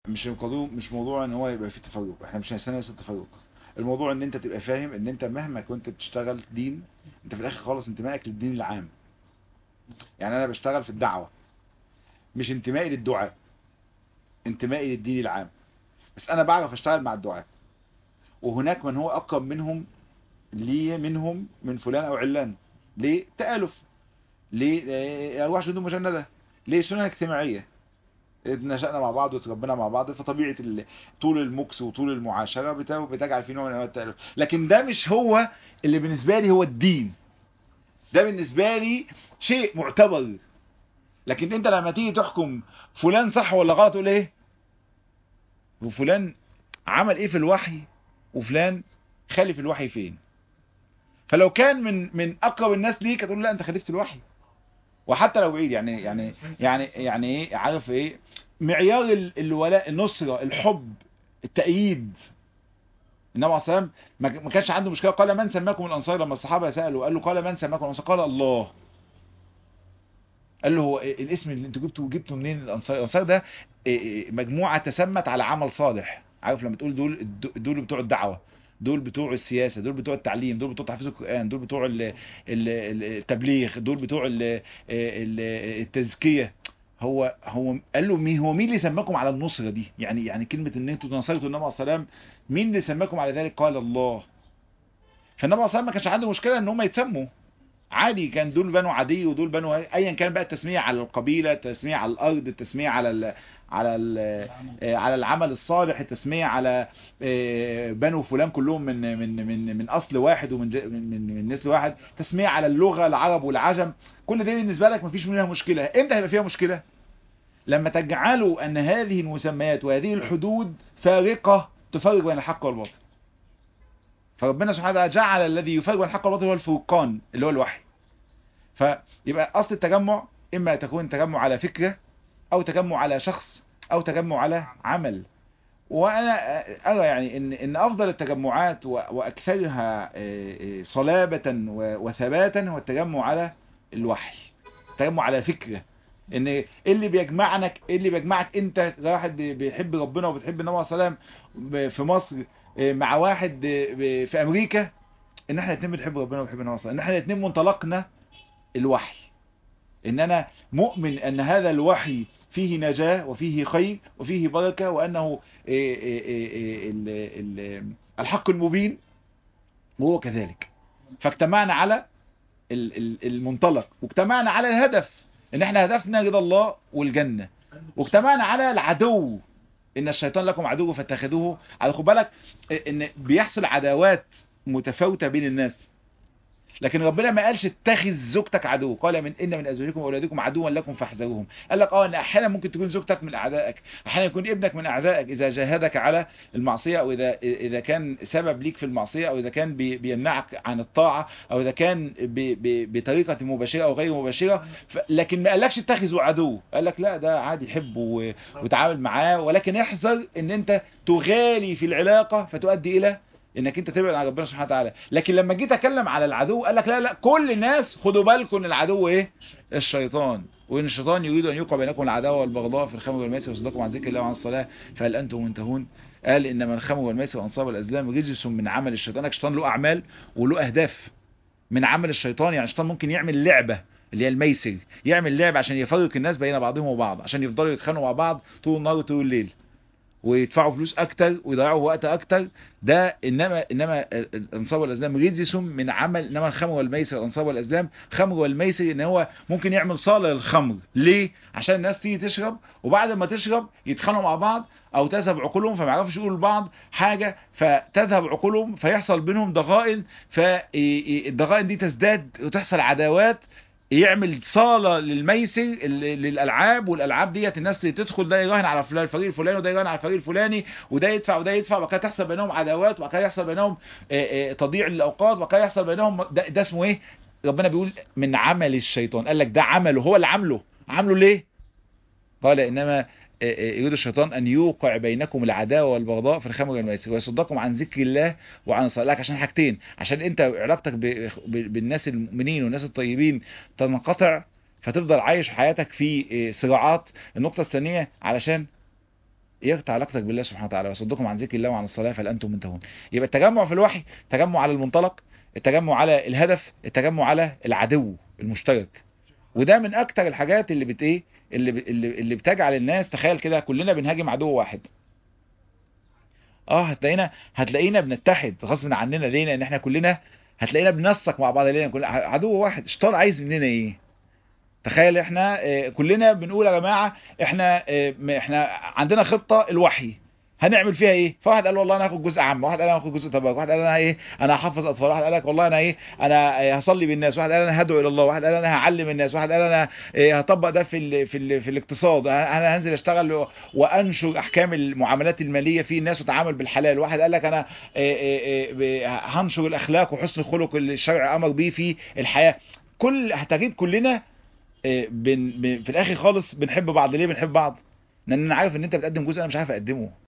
مش الموضوع مش موضوع ان هو يبقى فيه تفرق احنا مش هنستنى التفرق الموضوع ان انت تبقى فاهم ان انت مهما كنت بتشتغل دين انت في الاخر خالص انتمائك للدين العام يعني انا بشتغل في الدعوة مش انتمائي للدعاء انتمائي للدين العام بس انا بعرف اشتغل مع الدعاء وهناك من هو اقرب منهم لي منهم من فلان او علان ليه تآلف ليه ارواح جنود مجندة ليه سنة اجتماعية نشأنا مع بعض وتربينا مع بعض فطبيعة ال- طول المكس وطول المعاشرة بتا- بتجعل في نوع من انواع التألف لكن ده مش هو اللي بالنسبة لي هو الدين ده بالنسبة لي شيء معتبر لكن انت لما تيجي تحكم فلان صح ولا غلط تقول ايه وفلان عمل ايه في الوحي وفلان خالف الوحي فين فلو كان من من اقرب الناس ليك هتقول لا انت خالفت الوحي وحتى لو بعيد يعني يعني يعني يعني ايه عارف ايه معيار ال- الولاء النصرة الحب التأييد النبي عليه الصلاة والسلام ما ما كانش عنده مشكلة قال من سماكم الأنصار لما الصحابة سألوا قال له قال من سماكم الأنصار قال الله قال له هو إيه الاسم اللي انتوا جبتوا جبتوا منين الأنصار الأنصار ده إيه إيه مجموعة تسمت على عمل صالح عارف لما تقول دول دول بتوع الدعوة دول بتوع السياسة دول بتوع التعليم دول بتوع تحفيظ القرآن دول بتوع ال- ال- ال- التبليغ دول بتوع ال- ال- التزكية هو هو قال له مين هو مين اللي سماكم على النصرة دي يعني يعني كلمة ان انتوا نصرتوا النبي عليه السلام مين اللي سماكم على ذلك قال الله فالنبي عليه السلام ما كانش عنده مشكلة ان هم يتسموا عادي كان دول بنو عدي ودول بنو ايا كان بقى التسمية على القبيلة التسمية على الارض التسمية على ال على ال آه، على العمل الصالح التسمية على آه، بنو فلان كلهم من من من من اصل واحد ومن ج- من من, من نسل واحد تسمية على اللغة العرب والعجم كل ده بالنسبة لك مفيش منها مشكلة امتى هيبقى فيها مشكلة لما تجعلوا ان هذه المسميات وهذه الحدود فارقة تفرق بين الحق والباطل فربنا سبحانه وتعالى جعل الذي يفرق بين الحق والباطل هو الفرقان اللي هو الوحي فيبقى اصل التجمع اما تكون تجمع على فكرة او تجمع على شخص او تجمع على عمل وانا ارى يعني ان ان افضل التجمعات و- واكثرها آه، آه، صلابة و- وثباتا هو التجمع على الوحي التجمع على فكرة ان ايه اللي بيجمعك ايه اللي بيجمعك انت واحد بي- بيحب ربنا وبتحب النبي عليه الصلاه والسلام في مصر آه، مع واحد آه، ب- في امريكا ان احنا الاثنين بنحب ربنا وبنحب النبي عليه الصلاه والسلام ان احنا الاثنين منطلقنا الوحي ان انا مؤمن ان هذا الوحي فيه نجاة وفيه خير وفيه بركة وانه إيه إيه إيه إيه ال- ال- الحق المبين وهو كذلك فاجتمعنا على ال- ال- المنطلق واجتمعنا على الهدف ان احنا هدفنا رضا الله والجنة واجتمعنا على العدو ان الشيطان لكم عدو فاتخذوه على خد بالك ان بيحصل عداوات متفاوتة بين الناس لكن ربنا ما قالش اتخذ زوجتك عدو قال من ان من ازواجكم واولادكم عدوا لكم فاحذروهم قال لك اه ان احيانا ممكن تكون زوجتك من اعدائك احيانا يكون ابنك من اعدائك اذا جاهدك على المعصيه او اذا اذا كان سبب ليك في المعصيه او اذا كان بي- بيمنعك عن الطاعه او اذا كان ب- ب- بطريقه مباشره او غير مباشره ف- لكن ما قالكش اتخذوا عدو قال لك لا ده عادي حبه و- وتعامل معاه ولكن احذر ان انت تغالي في العلاقه فتؤدي الى انك انت تبعد عن ربنا سبحانه وتعالى لكن لما جيت اتكلم على العدو قال لك لا لا كل الناس خدوا بالكم ان العدو ايه الشيطان وان الشيطان يريد ان يوقع بينكم العداوه والبغضاء في الخمر والميسر ويصدكم عن ذكر الله وعن الصلاه فهل انتم منتهون قال انما الخمر والميسر وانصاب الازلام رجس من عمل الشيطان الشيطان له اعمال وله اهداف من عمل الشيطان يعني الشيطان ممكن يعمل لعبه اللي هي الميسر يعمل لعبه عشان يفرق الناس بين بعضهم وبعض عشان يفضلوا يتخانقوا مع بعض طول النهار وطول الليل ويدفعوا فلوس اكتر ويضيعوا وقت اكتر ده انما انما الانصاب والازلام رجس من عمل انما الخمر والميسر الانصاب والازلام خمر والميسر ان هو ممكن يعمل صاله للخمر ليه عشان الناس تيجي تشرب وبعد ما تشرب يتخانقوا مع بعض او تذهب عقولهم فما يعرفوش يقولوا لبعض حاجه فتذهب عقولهم فيحصل بينهم ضغائن فالضغائن دي تزداد وتحصل عداوات يعمل صالة للميسر ال- للألعاب والألعاب ديت الناس تدخل ده يراهن على فلان الفريق الفلاني وده يراهن على الفريق الفلاني وده يدفع وده يدفع وبعد كده تحصل بينهم عداوات وبعد كده يحصل بينهم آه، آه، تضييع الأوقات وبعد كده يحصل بينهم ده, ده اسمه ايه ربنا بيقول من عمل الشيطان قال لك ده عمله هو اللي عامله عامله ليه قال إنما آه، آه، يريد الشيطان أن يوقع بينكم العداوة والبغضاء في الخمر والميسر ويصدكم عن ذكر الله وعن الصلاة لك عشان حاجتين عشان انت علاقتك ب- ب- بالناس المؤمنين والناس الطيبين تنقطع فتفضل عايش حياتك في آه، صراعات النقطة الثانية علشان يقطع علاقتك بالله سبحانه وتعالى ويصدكم عن ذكر الله وعن الصلاه فهل انتم منتهون يبقى التجمع في الوحي تجمع على المنطلق التجمع على الهدف التجمع على العدو المشترك وده من اكتر الحاجات اللي بت ايه اللي ب... اللي, اللي بتجعل الناس تخيل كده كلنا بنهاجم عدو واحد اه هتلاقينا هتلاقينا بنتحد غصب عننا ليه لان احنا كلنا هتلاقينا بننسق مع بعض ليه كل عدو واحد الشيطان عايز مننا ايه تخيل احنا اه كلنا بنقول يا جماعه احنا اه احنا عندنا خطه الوحي هنعمل فيها ايه فواحد قال والله انا هاخد جزء عام واحد قال انا هاخد جزء تبارك واحد قال انا ايه انا هحفظ اطفال واحد قال لك والله انا ايه انا هصلي بالناس واحد قال انا هدعو الى الله واحد قال انا هعلم الناس واحد قال انا إيه هطبق ده في ال في ال في الاقتصاد انا هنزل اشتغل وانشر احكام المعاملات الماليه في الناس وتعامل بالحلال واحد قال لك انا إيه إيه هنشر الاخلاق وحسن الخلق اللي الشرع امر به في الحياه كل هتجد كلنا بن في الاخر خالص بنحب بعض ليه بنحب بعض لان انا عارف ان انت بتقدم جزء انا مش عارف اقدمه